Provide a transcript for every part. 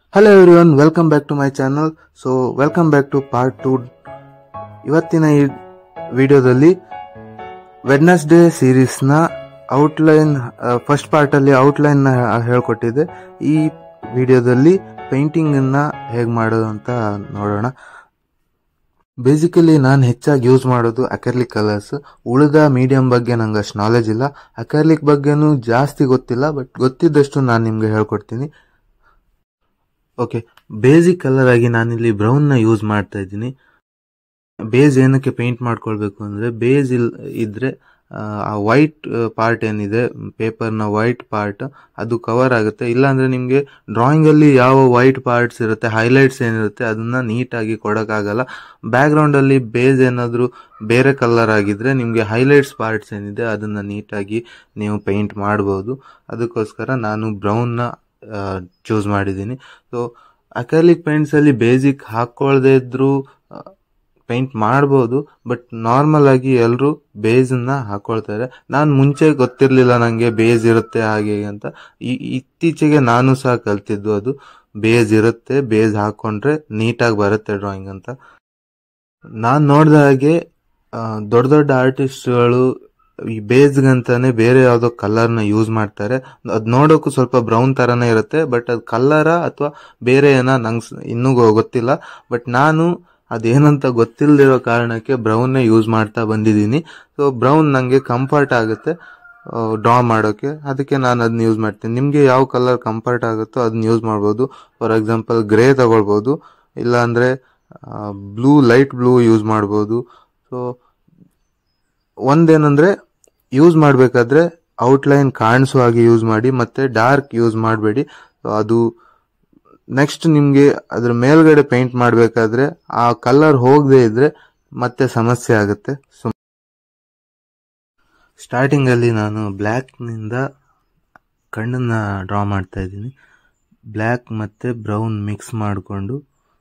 hello everyone welcome back to my channel so welcome back to part two ಇವತ್ತಿನ ಈ ವಿಡಿಯೋದಲ್ಲಿ Wednesday ಸೀರೀಸ್ನ outline first ಪಾರ್ಟಲ್ಲಿ outline ಹೇಳ್ಕೊಟ್ಟಿದ್ದೆ ಈ ವಿಡಿಯೋದಲ್ಲಿ ಪೇಂಟಿಂಗನ್ನ ಹೇಗೆ ಮಾಡೋದು ಅಂತ ನೋಡೋಣ ಬೇಸಿಕಲಿ ನಾನು ಹೆಚ್ಚಾಗಿ ಯೂಸ್ ಮಾಡೋದು ಅಕರ್ಲಿಕ್ ಕಲರ್ಸ್ ಉಳಿದ ಮೀಡಿಯಂ ಬಗ್ಗೆ ನಂಗೆ ಅಷ್ಟು ನಾಲೆಜ್ ಇಲ್ಲ ಅಕರ್ಲಿಕ್ ಬಗ್ಗೆನೂ ಜಾಸ್ತಿ ಗೊತ್ತಿಲ್ಲ ಬಟ್ ಗೊತ್ತಿದ್ದಷ್ಟು ನಾನು ನಿಮಗೆ ಹೇಳ್ಕೊಡ್ತೀನಿ ಓಕೆ ಬೇಸಿಕ್ ಕಲರ್ ಆಗಿ ನಾನಿಲ್ಲಿ ಬ್ರೌನ್ನ ಯೂಸ್ ಮಾಡ್ತಾ ಇದ್ದೀನಿ ಬೇಸ್ ಏನಕ್ಕೆ ಪೇಂಟ್ ಮಾಡ್ಕೊಳ್ಬೇಕು ಅಂದರೆ ಬೇಸ್ ಇಲ್ ಇದ್ರೆ ಆ ವೈಟ್ ಪಾರ್ಟ್ ಏನಿದೆ ಪೇಪರ್ನ ವೈಟ್ ಪಾರ್ಟ್ ಅದು ಕವರ್ ಆಗುತ್ತೆ ಇಲ್ಲಾಂದ್ರೆ ನಿಮಗೆ ಡ್ರಾಯಿಂಗಲ್ಲಿ ಯಾವ ವೈಟ್ ಪಾರ್ಟ್ಸ್ ಇರುತ್ತೆ ಹೈಲೈಟ್ಸ್ ಏನಿರುತ್ತೆ ಅದನ್ನ ನೀಟಾಗಿ ಕೊಡೋಕ್ಕಾಗಲ್ಲ ಬ್ಯಾಕ್ಗ್ರೌಂಡಲ್ಲಿ ಬೇಸ್ ಏನಾದರೂ ಬೇರೆ ಕಲರ್ ಆಗಿದ್ರೆ ನಿಮಗೆ ಹೈಲೈಟ್ಸ್ ಪಾರ್ಟ್ಸ್ ಏನಿದೆ ಅದನ್ನ ನೀಟಾಗಿ ನೀವು ಪೇಂಟ್ ಮಾಡ್ಬೋದು ಅದಕ್ಕೋಸ್ಕರ ನಾನು ಬ್ರೌನ್ನ ಚೂಸ್ ಮಾಡಿದ್ದೀನಿ ಸೊ ಅಕ್ಯಾಲಿಕ್ ಪೇಂಟ್ಸಲ್ಲಿ ಬೇಸಿಕ್ ಹಾಕ್ಕೊಳ್ದೇ ಇದ್ರೂ ಪೇಂಟ್ ಮಾಡ್ಬೋದು ಬಟ್ ನಾರ್ಮಲ್ ಆಗಿ ಎಲ್ಲರೂ ಬೇಸನ್ನ ಹಾಕೊಳ್ತಾರೆ ನಾನು ಮುಂಚೆ ಗೊತ್ತಿರಲಿಲ್ಲ ನನಗೆ ಬೇಸ್ ಇರುತ್ತೆ ಹಾಗೆ ಹೀಗೆ ಅಂತ ಈ- ಇತ್ತೀಚೆಗೆ ನಾನು ಸಹ ಕಲ್ತಿದ್ದು ಅದು ಬೇಸ್ ಇರುತ್ತೆ ಬೇಸ್ ಹಾಕೊಂಡ್ರೆ ನೀಟಾಗಿ ಬರುತ್ತೆ ಡ್ರಾಯಿಂಗ್ ಅಂತ ನಾನು ನೋಡಿದ ಹಾಗೆ ಆ, ದೊಡ್ಡ ದೊಡ್ಡ ಆರ್ಟಿಸ್ಟ್ಗಳು ಈ ಬೇಸ್ಗಂತಾನೆ ಬೇರೆ ಯಾವುದೋ ಕಲರ್ನ ಯೂಸ್ ಮಾಡ್ತಾರೆ ಅದು ನೋಡೋಕ್ಕೂ ಸ್ವಲ್ಪ ಬ್ರೌನ್ ಥರನೇ ಇರುತ್ತೆ ಬಟ್ ಅದು ಕಲ್ಲರ ಅಥವಾ ಬೇರೆ ಏನ ನಂಗೆ ಸ್- ಇನ್ನೂ ಗೊ- ಗೊತ್ತಿಲ್ಲ ಬಟ್ ನಾನು ಅದೇನಂತ ಗೊತ್ತಿಲ್ಲದಿರೋ ಕಾರಣಕ್ಕೆ ಬ್ರೌನ್ನೇ ಯೂಸ್ ಮಾಡ್ತಾ ಬಂದಿದ್ದೀನಿ ಸೊ ಬ್ರೌನ್ ನನಗೆ ಕಂಫರ್ಟ್ ಆಗುತ್ತೆ ಡ್ರಾ ಮಾಡೋಕ್ಕೆ ಅದಕ್ಕೆ ನಾನು ಅದನ್ನ ಯೂಸ್ ಮಾಡ್ತೀನಿ ನಿಮಗೆ ಯಾವ ಕಲರ್ ಕಂಫರ್ಟ್ ಆಗುತ್ತೋ ಅದನ್ನ ಯೂಸ್ ಮಾಡ್ಬೋದು ಫಾರ್ ಎಕ್ಸಾಂಪಲ್ ಗ್ರೇ ತಗೊಳ್ಬೋದು ಇಲ್ಲಾಂದರೆ ಬ್ಲೂ ಲೈಟ್ ಬ್ಲೂ ಯೂಸ್ ಮಾಡ್ಬೋದು ಸೊ ಒಂದೇನಂದ್ರೆ ಯೂಸ್ ಮಾಡಬೇಕಾದ್ರೆ ಔಟ್ಲೈನ್ ಕಾಣಿಸೋ ಹಾಗೆ ಯೂಸ್ ಮಾಡಿ ಮತ್ತೆ ಡಾರ್ಕ್ ಯೂಸ್ ಮಾಡಬೇಡಿ ಅದು ನೆಕ್ಸ್ಟ್ ನಿಮಗೆ ಅದ್ರ ಮೇಲ್ಗಡೆ ಪೇಂಟ್ ಮಾಡಬೇಕಾದ್ರೆ ಆ ಕಲರ್ ಹೋಗದೆ ಇದ್ರೆ ಮತ್ತೆ ಸಮಸ್ಯೆ ಆಗುತ್ತೆ ಸೊ ಸ್ಟಾರ್ಟಿಂಗ್ ಅಲ್ಲಿ ನಾನು ಬ್ಲ್ಯಾಕ್ ನಿಂದ ಕಣ್ಣನ್ನ ಡ್ರಾ ಮಾಡ್ತಾ ಇದ್ದೀನಿ ಬ್ಲ್ಯಾಕ್ ಮತ್ತೆ ಬ್ರೌನ್ ಮಿಕ್ಸ್ ಮಾಡಿಕೊಂಡು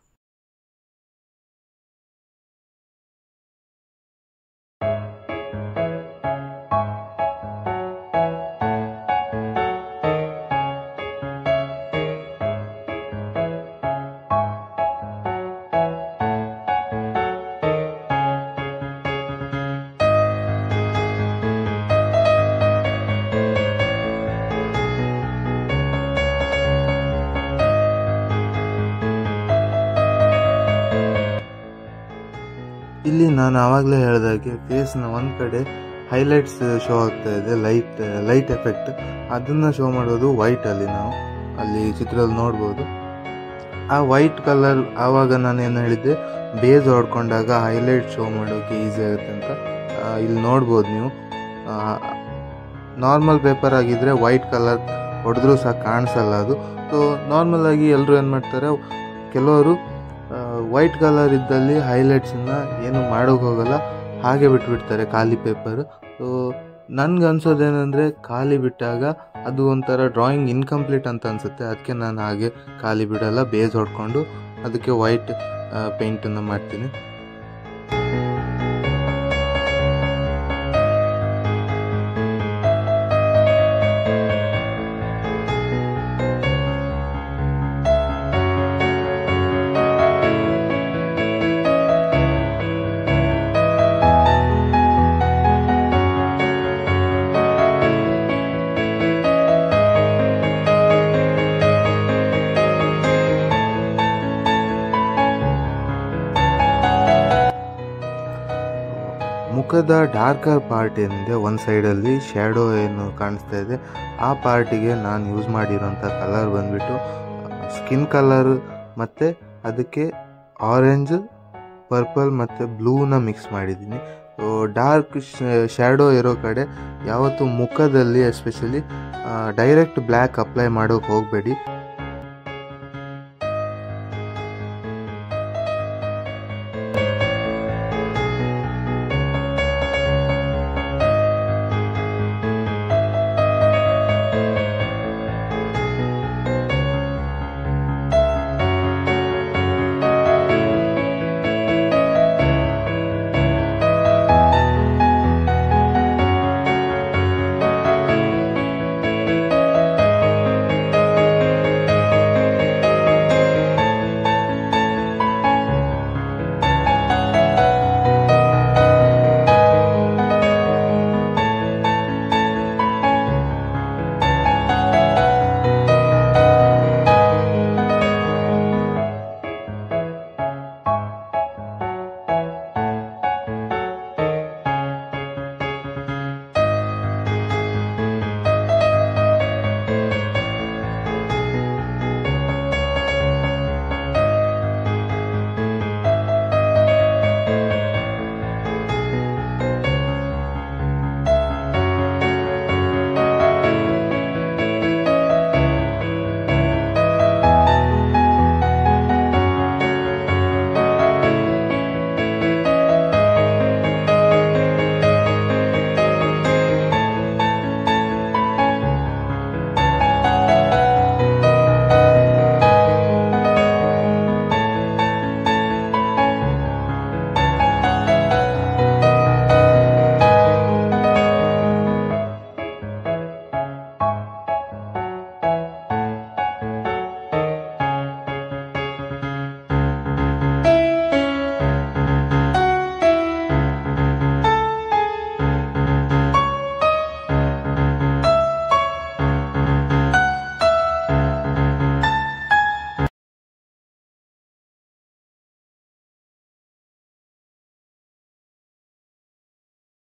ಇಲ್ಲಿ ನಾನು ಆವಾಗಲೇ ಹೇಳಿದಾಗೆ ಫೇಸ್ನ ಒಂದ್ ಕಡೆ ಹೈಲೈಟ್ಸ್ ಶೋ ಆಗ್ತಾ ಇದೆ ಲೈಟ್ ಲೈಟ್ ಎಫೆಕ್ಟ್ ಅದನ್ನ ಶೋ ಮಾಡೋದು ವೈಟ್ ಅಲ್ಲಿ ನಾವು ಅಲ್ಲಿ ಚಿತ್ರದಲ್ಲಿ ನೋಡ್ಬೋದು ಆ ವೈಟ್ ಕಲರ್ ಆವಾಗ ನಾನು ಏನು ಹೇಳಿದ್ದೆ ಬೇಸ್ ಹೊಡ್ಕೊಂಡಾಗ ಹೈಲೈಟ್ ಶೋ ಮಾಡೋಕೆ ಈಸಿ ಆಗುತ್ತೆ ಅಂತ ಆ, ಇಲ್ಲಿ ನೋಡ್ಬೋದು ನೀವು ನಾರ್ಮಲ್ ಪೇಪರ್ ಆಗಿದ್ರೆ ವೈಟ್ ಕಲರ್ ಹೊಡೆದ್ರೂ ಸಹ ಕಾಣಿಸಲ್ಲ ಅದು ಸೊ ನಾರ್ಮಲ್ ಆಗಿ ಎಲ್ಲರೂ ಏನು ಮಾಡ್ತಾರೆ ಕೆಲವರು ವೈಟ್ ಕಲರ್ ಇದ್ದಲ್ಲಿ ಹೈಲೈಟ್ಸನ್ನ ಏನು ಮಾಡೋಕೆ ಹೋಗಲ್ಲ ಹಾಗೆ ಬಿಟ್ಬಿಡ್ತಾರೆ ಖಾಲಿ ಪೇಪರ್ ಸೊ ನನ್ಗೆ ಅನ್ಸೋದೇನೆಂದರೆ ಖಾಲಿ ಬಿಟ್ಟಾಗ ಅದು ಒಂಥರ ಡ್ರಾಯಿಂಗ್ ಇನ್ಕಂಪ್ಲೀಟ್ ಅಂತ ಅನ್ಸುತ್ತೆ ಅದಕ್ಕೆ ನಾನು ಹಾಗೆ ಖಾಲಿ ಬಿಡಲ್ಲ ಬೇಸ್ ಹೊಡ್ಕೊಂಡು ಅದಕ್ಕೆ ವೈಟ್ ಪೇಂಟನ್ನು ಮಾಡ್ತೀನಿ ಮುಖದ ಡಾರ್ಕರ್ ಪಾರ್ಟ್ ಏನಿದೆ ಒಂದು ಸೈಡಲ್ಲಿ ಶ್ಯಾಡೋ ಏನು ಕಾಣಿಸ್ತಾ ಇದೆ ಆ ಪಾರ್ಟಿಗೆ ನಾನು ಯೂಸ್ ಮಾಡಿರೋಂಥ ಕಲರ್ ಬಂದ್ಬಿಟ್ಟು ಸ್ಕಿನ್ ಕಲರ್ ಮತ್ತು ಅದಕ್ಕೆ ಆರೆಂಜ್ ಪರ್ಪಲ್ ಮತ್ತು ಬ್ಲೂನ ಮಿಕ್ಸ್ ಮಾಡಿದ್ದೀನಿ ಡಾರ್ಕ್ ಶ್ಯಾಡೋ ಇರೋ ಕಡೆ ಯಾವತ್ತು ಮುಖದಲ್ಲಿ ಎಸ್ಪೆಷಲಿ ಡೈರೆಕ್ಟ್ ಬ್ಲ್ಯಾಕ್ ಅಪ್ಲೈ ಮಾಡೋಕೆ ಹೋಗಬೇಡಿ